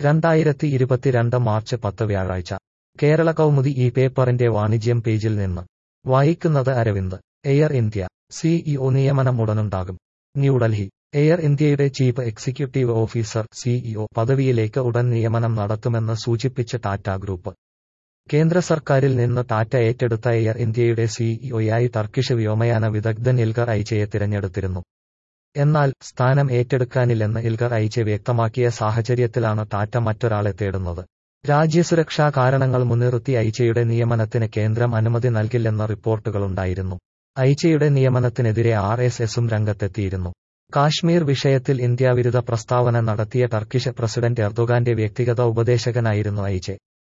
രണ്ടായിരത്തി ഇരുപത്തിരണ്ട് മാർച്ച് പത്ത് വ്യാഴാഴ്ച കേരള കൗമുദി ഈ പേപ്പറിന്റെ വാണിജ്യം പേജിൽ നിന്ന് വായിക്കുന്നത് അരവിന്ദ് എയർ ഇന്ത്യ സിഇഒ നിയമനം ഉടനുണ്ടാകും ന്യൂഡൽഹി എയർ ഇന്ത്യയുടെ ചീഫ് എക്സിക്യൂട്ടീവ് ഓഫീസർ സിഇഒ പദവിയിലേക്ക് ഉടൻ നിയമനം നടത്തുമെന്ന് സൂചിപ്പിച്ച് ടാറ്റ ഗ്രൂപ്പ് കേന്ദ്ര സർക്കാരിൽ നിന്ന് ടാറ്റ ഏറ്റെടുത്ത എയർ ഇന്ത്യയുടെ സിഇഒയായി ടർക്കിഷ് വ്യോമയാന വിദഗ്ധൻ ഇൽഗർ ഐച്ചയെ തിരഞ്ഞെടുത്തിരുന്നു എന്നാൽ സ്ഥാനം ഏറ്റെടുക്കാനില്ലെന്ന് ഇൽഗർ ഐച്ചെ വ്യക്തമാക്കിയ സാഹചര്യത്തിലാണ് ടാറ്റ മറ്റൊരാളെ തേടുന്നത് രാജ്യസുരക്ഷാ കാരണങ്ങൾ മുൻനിർത്തി ഐച്ചയുടെ നിയമനത്തിന് കേന്ദ്രം അനുമതി നൽകില്ലെന്ന റിപ്പോർട്ടുകളുണ്ടായിരുന്നു ഐച്ചയുടെ നിയമനത്തിനെതിരെ ആർ എസ് എസും രംഗത്തെത്തിയിരുന്നു കാശ്മീർ വിഷയത്തിൽ ഇന്ത്യാവിരുദ്ധ പ്രസ്താവന നടത്തിയ ടർക്കിഷ് പ്രസിഡന്റ് എർദോഗാന്റെ വ്യക്തിഗത ഉപദേശകനായിരുന്നു ഐച്ചെ